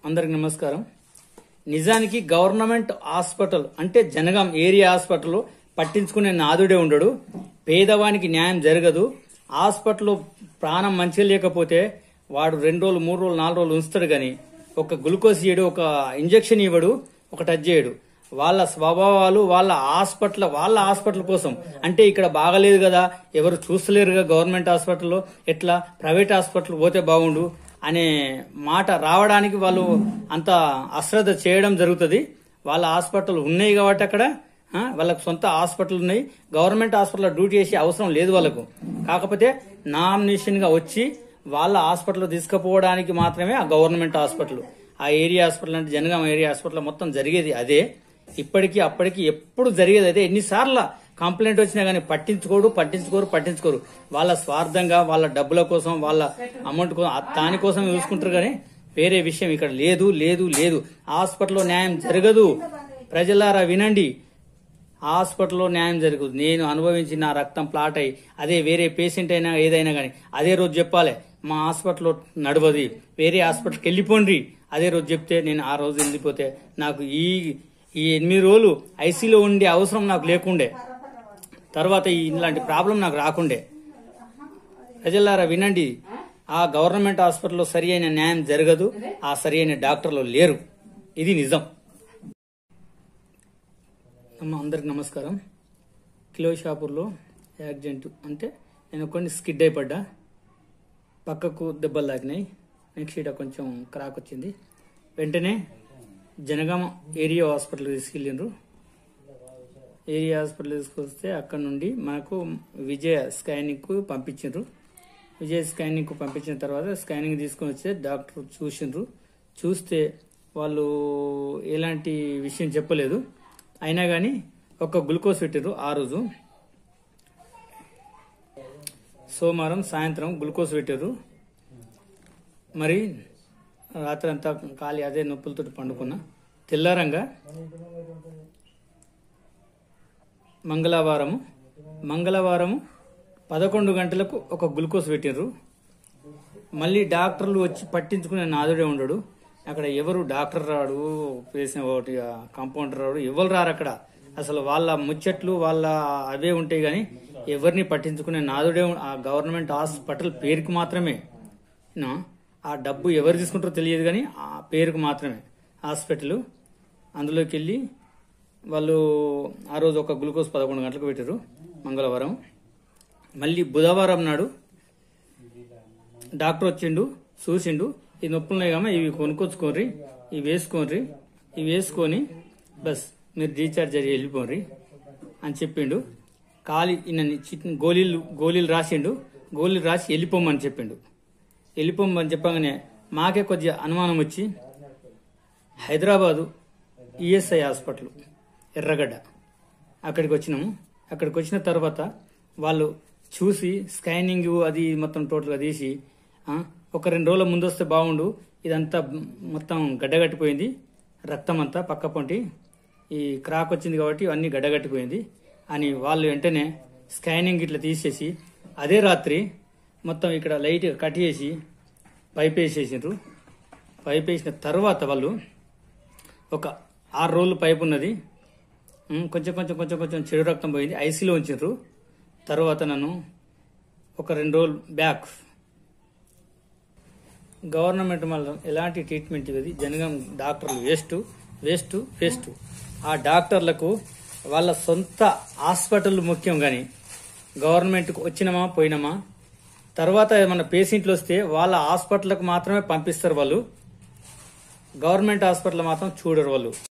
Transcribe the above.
అందరికి నమస్కారం నిజానికి గవర్నమెంట్ హాస్పిటల్ అంటే జనగాం ఏరియా హాస్పిటల్ పట్టించుకునే నాదుడే ఉండడు పేదవానికి న్యాయం జరగదు హాస్పిటల్ ప్రాణం మంచిగా లేకపోతే వాడు రెండు రోజులు మూడు రోజులు నాలుగు రోజులు ఉంచుతాడు గాని ఒక గ్లూకోజ్ ఇయ్యడు ఒక ఇంజెక్షన్ ఇవ్వడు ఒక టచ్ చేయడు వాళ్ళ స్వభావాలు వాళ్ళ హాస్పిటల్ వాళ్ళ హాస్పిటల్ కోసం అంటే ఇక్కడ బాగలేదు కదా ఎవరు చూస్తలేరుగా గవర్నమెంట్ హాస్పిటల్లో ఎట్లా ప్రైవేట్ హాస్పిటల్ పోతే బాగుండు అనే మాట రావడానికి వాళ్ళు అంత అశ్రద్ధ చేయడం జరుగుతుంది వాళ్ళ హాస్పిటల్ ఉన్నాయి కాబట్టి అక్కడ ఆ, వాళ్ళకి సొంత హాస్పిటల్ ఉన్నాయి గవర్నమెంట్ హాస్పిటల్లో డ్యూటీ చేసే అవసరం లేదు వాళ్ళకు కాకపోతే నామినేషన్ గా వచ్చి వాళ్ళ హాస్పిటల్ తీసుకుపోవడానికి మాత్రమే ఆ గవర్నమెంట్ హాస్పిటల్ ఆ ఏరియా హాస్పిటల్ అంటే జనగాం ఏరియా హాస్పిటల్ మొత్తం జరిగేది అదే ఇప్పటికీ అప్పటికి ఎప్పుడు జరిగేది అదే ఎన్నిసార్లు కంప్లైంట్ వచ్చినా కానీ పట్టించుకోడు పట్టించుకోరు పట్టించుకోరు వాళ్ళ స్వార్థంగా వాళ్ళ డబ్బుల కోసం వాళ్ళ అమౌంట్ కోసం ఆ- దానికోసం చూసుకుంటారు కానీ వేరే విషయం ఇక్కడ లేదు లేదు లేదు హాస్పిటల్లో న్యాయం జరగదు ప్రజలారా వినండి హాస్పిటల్లో న్యాయం జరగదు నేను అనుభవించి నా రక్తం ప్లాట్ అయ్యి అదే వేరే పేషెంట్ అయినా ఏదైనా కానీ అదే రోజు చెప్పాలి మా హాస్పిటల్లో నడవది వేరే హాస్పిటల్కి వెళ్ళిపోండి అదే రోజు చెప్తే నేను ఆ రోజు వెళ్ళిపోతే నాకు ఈ ఈ ఎనిమిది రోజులు ఐసీలో ఉండే అవసరం నాకు లేకుండే తర్వాత ఈ ఇలాంటి ప్రాబ్లం నాకు రాకుండే ప్రజలారా వినండి ఆ గవర్నమెంట్ హాస్పిటల్లో సరి అయిన న్యాయం జరగదు ఆ సరి అయిన డాక్టర్లు లేరు ఇది నిజం అమ్మ అందరికి నమస్కారం కిలో షాపూర్లో యాక్సిడెంట్ అంటే నేను కొన్ని స్కిడ్ అయిపడ్డా పక్కకు దెబ్బలు తాకినాయి నెక్స్ట్ ఇట కొంచెం క్రాక్ వచ్చింది వెంటనే జనగామ ఏరియా హాస్పిటల్ తీసుకెళ్ళిండ్రు ఏరియా హాస్పిటల్ తీసుకొస్తే అక్కడ నుండి మనకు విజయ స్కానింగ్ కు పంపించిండ్రు విజయ స్కానింగ్ కు పంపించిన తర్వాత స్కానింగ్ తీసుకొని వస్తే డాక్టర్ చూసిండ్రు చూస్తే వాళ్ళు ఎలాంటి విషయం చెప్పలేదు అయినా కానీ ఒక గ్లూకోజ్ పెట్టారు ఆ రోజు సోమవారం సాయంత్రం గ్లూకోజ్ పెట్టారు మరి రాత్రి అంతా ఖాళీ అదే నొప్పులతో పండుకున్నా తెల్లారంగా మంగళవారము మంగళవారము పదకొండు గంటలకు ఒక గ్లూకోజ్ పెట్టిర్రు మళ్ళీ డాక్టర్లు వచ్చి పట్టించుకునే నాదుడే ఉండడు అక్కడ ఎవరు డాక్టర్ రాడు పేసిన ఒకటి కాంపౌండర్ రాడు ఎవరు రారు అక్కడ అసలు వాళ్ళ ముచ్చట్లు వాళ్ళ అవే ఉంటాయి కానీ ఎవరిని పట్టించుకునే నాదుడే ఉం- ఆ గవర్నమెంట్ హాస్పిటల్ పేరుకి మాత్రమే నా, ఆ డబ్బు ఎవరు తీసుకుంటారో తెలియదు కానీ ఆ పేరుకు మాత్రమే హాస్పిటల్ అందులోకి వెళ్ళి వాళ్ళు ఆ రోజు ఒక గ్లూకోజ్ పదకొండు గంటలకు పెట్టారు మంగళవారం మళ్ళీ బుధవారం నాడు డాక్టర్ వచ్చిండు చూసిండు ఈ నొప్పులు ఉన్నాయి కమ్మా ఇవి కొనుక్కొచ్చుకోర్రి ఇవి వేసుకోర్రి ఇవి వేసుకొని బస్ మీరు రీఛార్జ్ అయ్యి వెళ్ళిపోండి అని చెప్పిండు ఖాళీ ఈయన చిన్న గోళీలు గోళీలు రాసిండు గోళీలు రాసి వెళ్ళిపోమని చెప్పిండు వెళ్ళిపోమని చెప్పగానే మాకే కొద్దిగా అనుమానం వచ్చి హైదరాబాదు ఈఎస్ఐ హాస్పిటల్ ఎర్రగడ్డ అక్కడికి వచ్చినాము అక్కడికి వచ్చిన తర్వాత వాళ్ళు చూసి స్కానింగ్ అది మొత్తం టోటల్గా తీసి ఆ, ఒక రెండు రోజుల ముందు వస్తే బాగుండు ఇదంతా మొత్తం గడ్డగట్టిపోయింది రక్తం అంతా పక్క పొంటి ఈ క్రాక్ వచ్చింది కాబట్టి అన్ని గడ్డగట్టిపోయింది అని వాళ్ళు వెంటనే స్కానింగ్ ఇట్లా తీసేసి అదే రాత్రి మొత్తం ఇక్కడ లైట్ కట్ చేసి పైప్ వేసేసిండ్రు పైప్ వేసిన తర్వాత వాళ్ళు ఒక ఆరు రోజులు పైపు ఉన్నది ఉమ్, కొంచెం కొంచెం కొంచెం కొంచెం చెడు రక్తం పోయింది ఐసీలో ఉంచారు తర్వాత నన్ను ఒక రెండు రోజులు బ్యాక్ గవర్నమెంట్ మళ్ళీ ఎలాంటి ట్రీట్మెంట్ ఇవ్వదు జనగం డాక్టర్లు వేస్ట్ వేస్ట్ వేస్ట్ ఆ డాక్టర్లకు వాళ్ళ సొంత హాస్పిటల్ ముఖ్యం కానీ గవర్నమెంట్కి వచ్చినామా పోయినామా తర్వాత ఏమన్నా పేషెంట్లు వస్తే వాళ్ళ హాస్పిటల్కి మాత్రమే పంపిస్తారు వాళ్ళు గవర్నమెంట్ హాస్పిటల్ మాత్రం చూడరు వాళ్ళు